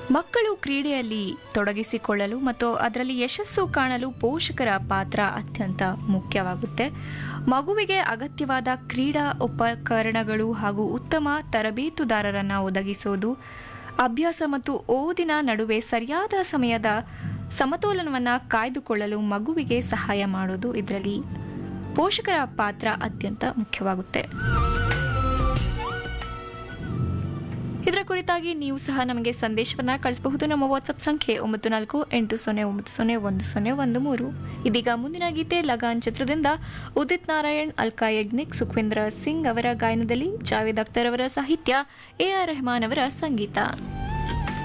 ಮಕ್ಕಳು ಕ್ರೀಡೆಯಲ್ಲಿ ತೊಡಗಿಸಿಕೊಳ್ಳಲು ಮತ್ತು ಅದರಲ್ಲಿ ಯಶಸ್ಸು ಕಾಣಲು ಪೋಷಕರ ಪಾತ್ರ ಅತ್ಯಂತ ಮುಖ್ಯವಾಗುತ್ತೆ ಮಗುವಿಗೆ ಅಗತ್ಯವಾದ ಕ್ರೀಡಾ ಉಪಕರಣಗಳು ಹಾಗೂ ಉತ್ತಮ ತರಬೇತುದಾರರನ್ನು ಒದಗಿಸೋದು ಅಭ್ಯಾಸ ಮತ್ತು ಓದಿನ ನಡುವೆ ಸರಿಯಾದ ಸಮಯದ ಸಮತೋಲನವನ್ನು ಕಾಯ್ದುಕೊಳ್ಳಲು ಮಗುವಿಗೆ ಸಹಾಯ ಮಾಡೋದು ಇದರಲ್ಲಿ ಪೋಷಕರ ಪಾತ್ರ ಅತ್ಯಂತ ಮುಖ್ಯವಾಗುತ್ತೆ ಇದರ ಕುರಿತಾಗಿ ನೀವು ಸಹ ನಮಗೆ ಸಂದೇಶವನ್ನ ಕಳಿಸಬಹುದು ನಮ್ಮ ವಾಟ್ಸ್ಆಪ್ ಸಂಖ್ಯೆ ಒಂಬತ್ತು ನಾಲ್ಕು ಎಂಟು ಸೊನ್ನೆ ಒಂಬತ್ತು ಸೊನ್ನೆ ಒಂದು ಸೊನ್ನೆ ಒಂದು ಮೂರು ಇದೀಗ ಮುಂದಿನ ಗೀತೆ ಲಗಾನ್ ಚಿತ್ರದಿಂದ ಉದಿತ್ ನಾರಾಯಣ್ ಅಲ್ಕಾ ಯಜ್ನಿಕ್ ಸುಖೇಂದ್ರ ಸಿಂಗ್ ಅವರ ಗಾಯನದಲ್ಲಿ ಜಾವೇದ್ ಅಖ್ತರ್ ಅವರ ಸಾಹಿತ್ಯ ಎ ಆರ್ ರೆಹಮಾನ್ ಅವರ ಸಂಗೀತ